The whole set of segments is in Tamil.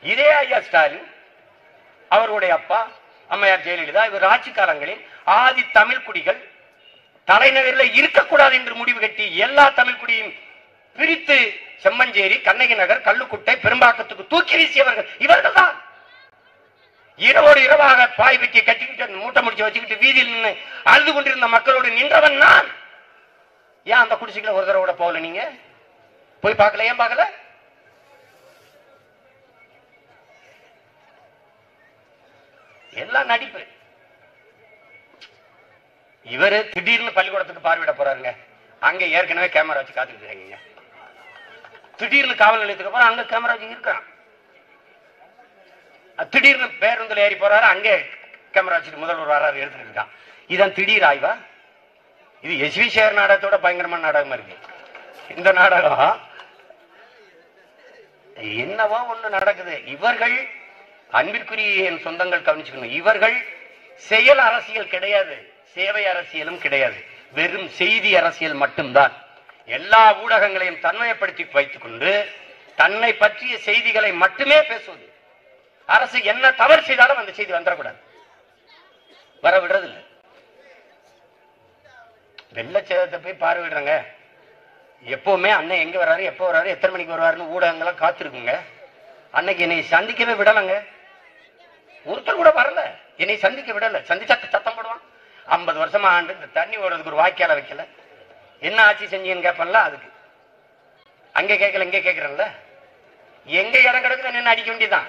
இதே ஐயா ஸ்டாலின் அவருடைய அப்பா அம்மையார் ஜெயலலிதா இவர் ஆட்சி காலங்களில் ஆதி தமிழ் குடிகள் தலைநகரில் இருக்கக்கூடாது என்று முடிவு கட்டி எல்லா தமிழ் குடியும் பிரித்து செம்மஞ்சேரி கண்ணகி நகர் கள்ளுக்குட்டை பெரும்பாக்கத்துக்கு தூக்கி வீசியவர்கள் இவர்கள் தான் இரவோடு இரவாக பாய் வெட்டி கட்டிக்கிட்டு அந்த மூட்டை முடிச்சு வச்சுக்கிட்டு வீதியில் நின்று அழுது கொண்டிருந்த மக்களோடு நின்றவன் நான் ஏன் அந்த குடிசைக்குள்ள ஒரு தடவை கூட போகல நீங்க போய் பார்க்கல ஏன் பார்க்கல எல்லாம் நடிப்பு இவரு திடீர்னு பள்ளிக்கூடத்துக்கு பார்வையிட போறாருங்க அங்க ஏற்கனவே கேமரா வச்சு காத்துக்கிட்டு இருக்கீங்க திடீர்னு காவல் நிலையத்துக்கு போறோம் அங்க கேமரா வச்சு இருக்கான் திடீர்னு பேருந்துல ஏறி போறாரு அங்கே கேமரா வச்சுட்டு முதல்வர் வராரு எடுத்துட்டு இருக்கான் இதான் திடீர் ஆய்வா இது எஸ் வி சேகர் நாடகத்தோட பயங்கரமான நாடகமா இருக்கு இந்த நாடகம் என்னவோ ஒண்ணு நடக்குது இவர்கள் அன்பிற்குரிய என் சொந்தங்கள் கவனிச்சுக்கணும் இவர்கள் செயல் அரசியல் கிடையாது சேவை அரசியலும் கிடையாது வெறும் செய்தி அரசியல் மட்டும்தான் எல்லா ஊடகங்களையும் தன்மையப்படுத்தி வைத்துக் கொண்டு தன்னை பற்றிய செய்திகளை மட்டுமே பேசுவது அரசு என்ன தவறு செய்தாலும் அந்த செய்தி வந்துடக்கூடாது வர விடுறதில்லை வெள்ளச்சேதத்தை போய் பார்வையிடுறாங்க எப்பவுமே அண்ணன் எங்க வர்றாரு எப்போ வர்றாரு எத்தனை மணிக்கு வருவாருன்னு ஊடகங்கள்லாம் காத்திருக்குங்க அன்னைக்கு என்னை சந்திக்கவே விடலைங்க ஒருத்தர் கூட வரல என்னை சந்திக்க விடல சந்திச்சா சத்தம் போடுவான் ஐம்பது வருஷமா ஆண்டு இந்த தண்ணி ஓடுறதுக்கு ஒரு வாய்க்கால வைக்கல என்ன ஆட்சி செஞ்சீங்கன்னு கேட்பேன்ல அதுக்கு அங்க கேட்கல இங்க கேட்கறேன்ல எங்க இடம் கிடக்குது நின்று அடிக்க வேண்டியதுதான்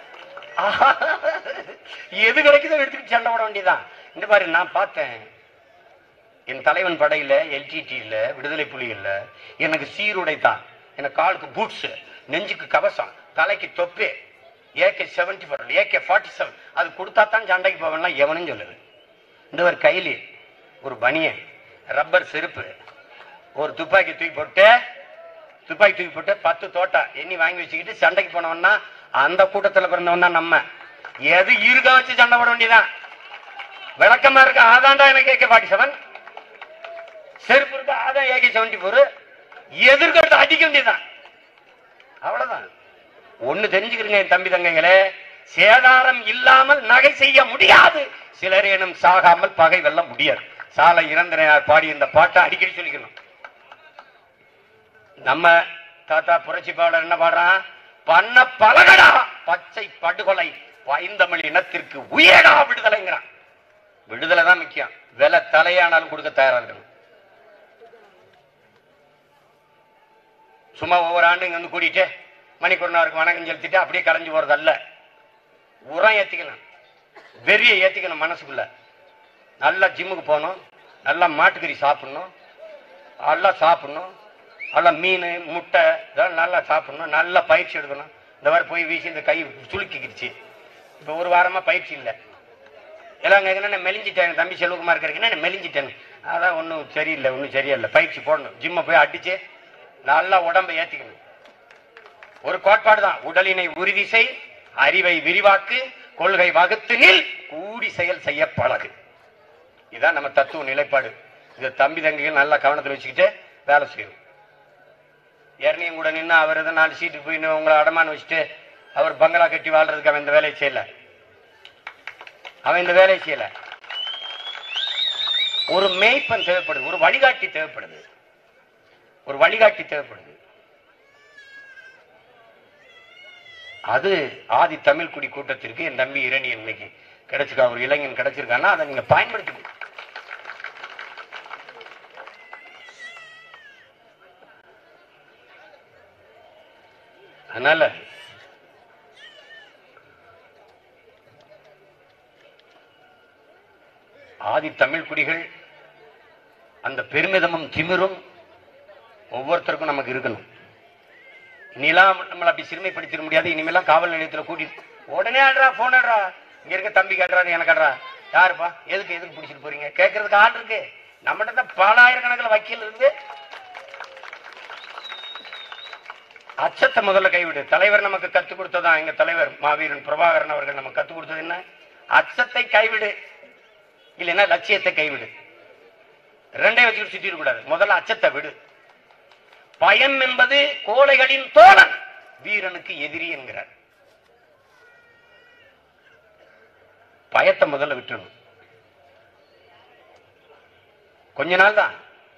எது கிடைக்குதோ எடுத்துட்டு சண்டை போட வேண்டியதுதான் இந்த மாதிரி நான் பார்த்தேன் என் தலைவன் படையில எல்டிடியில விடுதலை புலிகள்ல எனக்கு சீருடை தான் எனக்கு காலுக்கு பூட்ஸ் நெஞ்சுக்கு கவசம் தலைக்கு தொப்பு AK seventy four AK forty seven அது கொடுத்தா தான் சண்டைக்கு போவேன்லாம் எவனும் சொல்லுது இந்த ஒரு கைலி ஒரு பனியன் ரப்பர் செருப்பு ஒரு துப்பாக்கி தூக்கி போட்டு துப்பாக்கி தூக்கி போட்டு பத்து தோட்டா எண்ணி வாங்கி வச்சுக்கிட்டு சண்டைக்கு போனவன்னா அந்த கூட்டத்துல பிறந்தவன் தான் நம்ம எது இருக்க வச்சு சண்டை போட வேண்டியதான் விளக்கமா இருக்கு அதான்டா எனக்கு ஏகே ஃபார்ட்டி செவன் செருப்பு இருக்கு அதான் ஏகே செவன்டி போர் எதிர்க்கிறது அடிக்க வேண்டியதுதான் அவ்வளவுதான் ஒண்ணு தெரிஞ்சுக்கிறீங்க என் தம்பி தங்கைகளே சேதாரம் இல்லாமல் நகை செய்ய முடியாது சிலரேனும் சாகாமல் பகை வெல்ல முடியாது சாலை இறந்தனையார் பாடி இந்த பாட்டை அடிக்கடி சொல்லிக்கணும் நம்ம தாத்தா புரட்சி பாடல் என்ன பாடுறான் பண்ண பலகடா பச்சை படுகொலை பைந்தமிழ் இனத்திற்கு உயரா விடுதலைங்கிறான் விடுதலை தான் முக்கியம் விலை தலையானாலும் கொடுக்க தயாரா இருக்கணும் சும்மா ஒவ்வொரு ஆண்டும் இங்க வந்து கூட்டிட்டு மணிக்கூடனாருக்கு வணக்கம் செலுத்திட்டு அப்படியே கலைஞ்சு போறது அல்ல உரம் ஏத்திக்கணும் வெறியை ஏத்திக்கணும் மனசுக்குள்ள நல்லா ஜிம்முக்கு போகணும் நல்லா மாட்டுக்கறி சாப்பிடணும் நல்லா சாப்பிடணும் நல்லா மீன் முட்டை இதெல்லாம் நல்லா சாப்பிடணும் நல்லா பயிற்சி எடுக்கணும் இந்த மாதிரி போய் வீசி இந்த கை சுளுக்கிக்கிடுச்சு இப்போ ஒரு வாரமா பயிற்சி இல்லை எல்லாம் கேட்கணும் நான் மெலிஞ்சிட்டேன் தம்பி செல்வகுமார் இருக்கிறீங்கன்னா நான் மெலிஞ்சிட்டேன் அதான் ஒன்றும் சரியில்லை ஒன்றும் சரியில்லை பயிற்சி போடணும் ஜிம்மை போய் அடிச்சு நல்லா உடம்பை ஏத்திக்கணும் ஒரு கோட்பாடு தான் உடலினை உறுதி செய் அறிவை விரிவாக்கு கொள்கை வகுத்து நில் கூடி செயல் செய்ய பழகு இதான் நம்ம தத்துவ நிலைப்பாடு இது தம்பி தங்கைகள் நல்லா கவனத்தில் வச்சுக்கிட்டு வேலை செய்யணும் எரணியும் கூட நின்று அவர் எதை நாலு சீட்டுக்கு போய் நின்னு உங்களை அடமானம் வச்சுட்டு அவர் பங்களா கட்டி வாழ்றதுக்கு அவன் இந்த வேலையை செய்யல அவன் இந்த வேலையை செய்யல ஒரு மேய்ப்பன் தேவைப்படுது ஒரு வழிகாட்டி தேவைப்படுது ஒரு வழிகாட்டி தேவைப்படுது அது ஆதி தமிழ் குடி கூட்டத்திற்கு என் தம்பி இரணி இன்னைக்கு கிடைச்சிருக்கா ஒரு இளைஞன் கிடைச்சிருக்கான்னா அதை நீங்க பயன்படுத்திக்கணும் அதனால ஆதி தமிழ் குடிகள் அந்த பெருமிதமும் திமிரும் ஒவ்வொருத்தருக்கும் நமக்கு இருக்கணும் இனிலாம் நம்மளை அப்படி சிறுமைப்படுத்திட முடியாது இனிமேலாம் காவல் நிலையத்துல கூட்டிட்டு உடனே ஆடுறா போன் ஆடுறா இங்க இருக்க தம்பி காட்டுறாரு எனக்கு ஆடுறா யாருப்பா எதுக்கு எதுக்கு பிடிச்சிட்டு போறீங்க கேட்கறதுக்கு ஆள் இருக்கு நம்மகிட்ட தான் பல ஆயிரக்கணக்கில் வக்கீல் இருந்து அச்சத்தை முதல்ல கைவிடு தலைவர் நமக்கு கத்துக் கொடுத்ததான் எங்க தலைவர் மாவீரன் பிரபாகரன் அவர்கள் நமக்கு கத்துக் கொடுத்தது என்ன அச்சத்தை கைவிடு இல்லைன்னா லட்சியத்தை கைவிடு ரெண்டையும் வச்சுக்கிட்டு சுத்திட கூடாது முதல்ல அச்சத்தை விடு பயம் என்பது கோழைகளின் தோழன் வீரனுக்கு எதிரி என்கிறார் பயத்தை முதல்ல விட்டுறணும் கொஞ்ச நாள் தான்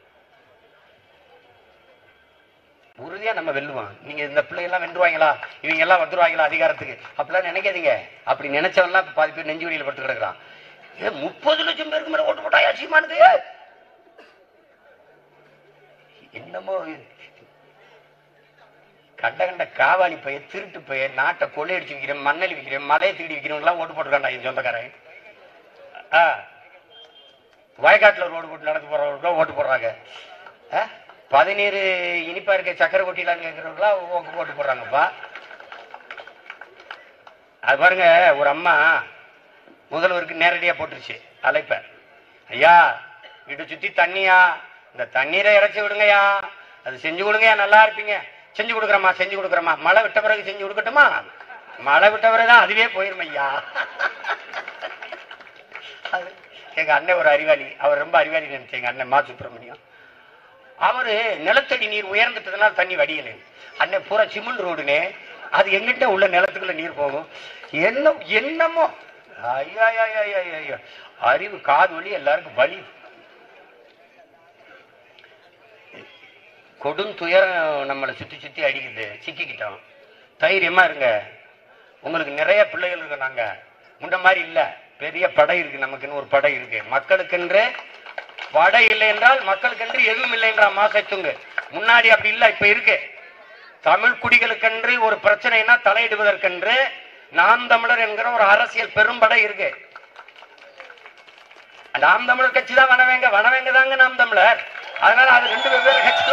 உறுதியா நம்ம வெல்லுவோம் நீங்க இந்த பிள்ளை எல்லாம் வென்றுவாங்களா இவங்க எல்லாம் வந்துருவாங்களா அதிகாரத்துக்கு அப்படிலாம் நினைக்காதீங்க அப்படி நினைச்சவன்லாம் இப்ப பாதி பேர் நெஞ்சு வழியில் பட்டு கிடக்குறான் ஏ முப்பது லட்சம் பேருக்கு மேல ஓட்டு போட்டாயா சீமானுக்கு என்னமோ இது. கண்ட கண்ட காவாலி பைய திருட்டு பைய நாட்டை கொள்ளையடிச்சு விற்கிறேன் மண்ணலி விற்கிறேன் மலையை திருடி விற்கிறவங்களாம் ஓட்டு போட்டுருக்காண்டா என் சொந்தக்காரன் ஆ வயக்காட்டுல ரோடு போட்டு நடந்து போறவங்க ஓட்டு போடுறாங்க ஆ? பதினீர் இனிப்பா இருக்க சக்கரை கொட்டிலான்னு கேட்கறவங்களா ஓட்டு போடுறாங்கப்பா அது பாருங்க ஒரு அம்மா முதல்வருக்கு நேரடியா போட்டுருச்சு அழைப்ப ஐயா வீட்டை சுத்தி தண்ணியா இந்த தண்ணீரை இறைச்சி விடுங்கய்யா அது செஞ்சு கொடுங்கய்யா நல்லா இருப்பீங்க செஞ்சு கொடுக்குறேம்மா செஞ்சு கொடுக்குறேம்மா மழை விட்ட பிறகு செஞ்சு கொடுக்கட்டுமா மழை விட்ட பிறகுதான் அதுவே போயிரும் ஐயா அது எங்க அண்ணன் ஒரு அறிவாளி அவர் ரொம்ப அறிவாளி நினைச்சேன் எங்க அண்ணன் மா சுப்பிரமணியம் அவரு நிலத்தடி நீர் உயர்ந்துட்டதுனால தண்ணி வடியல அண்ணன் பூரா சிமெண்ட் ரோடுனே அது எங்கிட்ட உள்ள நிலத்துக்குள்ள நீர் போகும் என்ன என்னமோ ஐயா ஐயா, ஐயா, ஐயா, ஐயா. அறிவு காது வலி எல்லாருக்கும் வலி கொடும் துயரம் நம்மளை சுத்தி சுத்தி அடிக்குது சிக்கிக்கிட்டோம் தைரியமா இருங்க உங்களுக்கு நிறைய பிள்ளைகள் இருக்கு நாங்க முன்ன மாதிரி இல்ல பெரிய படை இருக்கு நமக்குன்னு ஒரு படை இருக்கு மக்களுக்கென்று படை இல்லை என்றால் மக்களுக்கென்று எதுவும் இல்லை என்ற மாசத்துங்க முன்னாடி அப்படி இல்ல இப்ப இருக்கு தமிழ் குடிகளுக்கென்று ஒரு பிரச்சனைனா தலையிடுவதற்கென்று நாம் தமிழர் என்கிற ஒரு அரசியல் பெரும்படை இருக்கு நாம் தமிழர் கட்சி தான் வனவேங்க வனவேங்க தாங்க நாம் தமிழர் அதனால அது ரெண்டு வெவ்வேறு கட்சி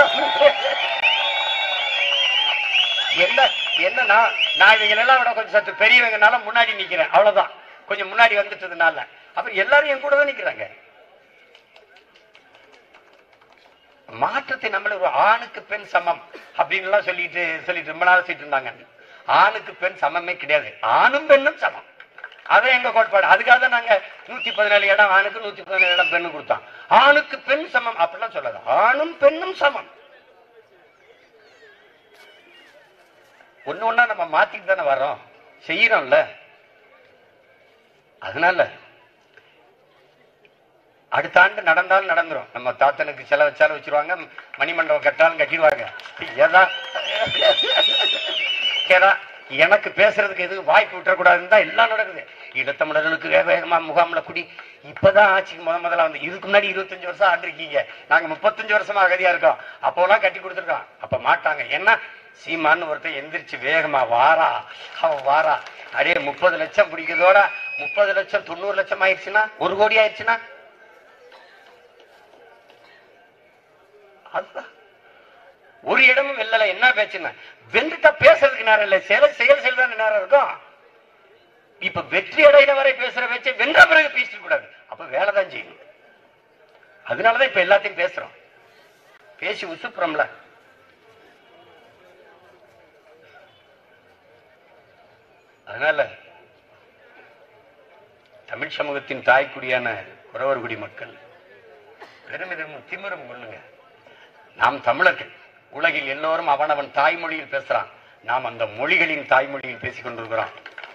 என்ன என்ன நான் நான் இவங்க எல்லாம் விட கொஞ்சம் சற்று பெரியவங்கனால முன்னாடி நிக்கிறேன் அவ்வளவுதான் கொஞ்சம் முன்னாடி வந்துட்டதுனால அப்ப எல்லாரும் என் கூட தான் நிக்கிறாங்க மாற்றத்தை நம்மள ஒரு ஆணுக்கு பெண் சமம் அப்படின்னு எல்லாம் சொல்லிட்டு சொல்லிட்டு ரொம்ப நாள் சொல்லிட்டு இருந்தாங்க ஆணுக்கு பெண் சமமே கிடையாது ஆணும் பெண்ணும் சமம் அதான் எங்க கோட்பாடு அதுக்காக தான் நாங்க நூத்தி பதினேழு இடம் ஆணுக்கு நூத்தி பதினேழு இடம் பெண்ணு கொடுத்தோம் ஆணுக்கு பெண் சமம் அப்படிலாம் சொல்லாது ஆணும் பெண்ணும் சமம் ஒண்ணு ஒண்ணா நம்ம மாத்திட்டு தானே வர்றோம் செய்யறோம்ல அதனால அடுத்த ஆண்டு நடந்தாலும் நடந்துரும் நம்ம தாத்தனுக்கு செலவு வச்சாலும் வச்சிருவாங்க மணிமண்டபம் கட்டாலும் கட்டிடுவாங்க ஏதா கேடா எனக்கு பேசுறதுக்கு எதுவும் வாய்ப்பு விட்டுறக்கூடாதுன்னு தான் எல்லாம் நடக்குது ஈழத்தமிழர்களுக்கு வேக வேகமா முகாம்ல குடி இப்பதான் ஆட்சிக்கு முத முதல்ல வந்து இதுக்கு முன்னாடி இருபத்தஞ்சு வருஷம் ஆண்டிருக்கீங்க நாங்க முப்பத்தஞ்சு வருஷமா அகதியா இருக்கோம் அப்போலாம் கட்டி கொடுத்துருக்கோம் அப்ப மாட்டாங்க ஏன்னா சீமான்னு ஒருத்தன் எந்திரிச்சு வேகமா வாரா அவன் வாரா அடே முப்பது லட்சம் பிடிக்கிறதோட முப்பது லட்சம் தொண்ணூறு லட்சம் ஆயிடுச்சுன்னா ஒரு கோடி ஆயிடுச்சுன்னா அதுதான் ஒரு இடமும் வெல்லல என்ன பேச்சுன்னா வென்றுட்டா பேசுறதுக்கு நேரம் இல்ல செயல் செயல் செயல் தான் நேரம் இருக்கும் இப்ப வெற்றி அடையில வரை பேசுற பேச்சை வென்ற பிறகு பேசிட்டு கூடாது அப்ப வேலை தான் செய்யணும் அதனாலதான் இப்ப எல்லாத்தையும் பேசுறோம் பேசி உசுப்புறோம்ல அதனால தமிழ் சமூகத்தின் தாய்க்குடியான குறவர்குடி மக்கள் பெருமிதமும் திமிரும் கொள்ளுங்க நாம் தமிழர்கள் உலகில் எல்லோரும் அவனவன் தாய்மொழியில் பேசுறான் நாம் அந்த மொழிகளின் தாய்மொழியில் பேசிக் கொண்டிருக்கிறோம்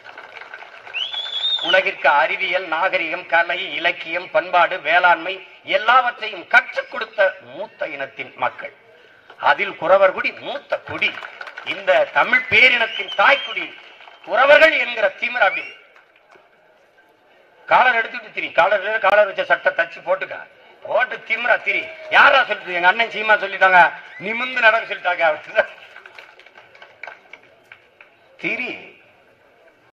உலகிற்கு அறிவியல் நாகரிகம் கலை இலக்கியம் பண்பாடு வேளாண்மை எல்லாவற்றையும் கற்றுக் கொடுத்த மூத்த இனத்தின் மக்கள் அதில் குறவர்குடி மூத்த குடி இந்த தமிழ் பேரினத்தின் தாய்க்குடி குறவர்கள் என்கிற திமிர் அப்படி காலர் எடுத்துட்டு திரி காலர் காலர் வச்ச சட்டை தச்சு போட்டுக்க போட்டு திமிரா திரி யாரா சொல்லிட்டு எங்க அண்ணன் சீமா சொல்லிட்டாங்க நிமிந்து நடக்க சொல்லிட்டாங்க திரி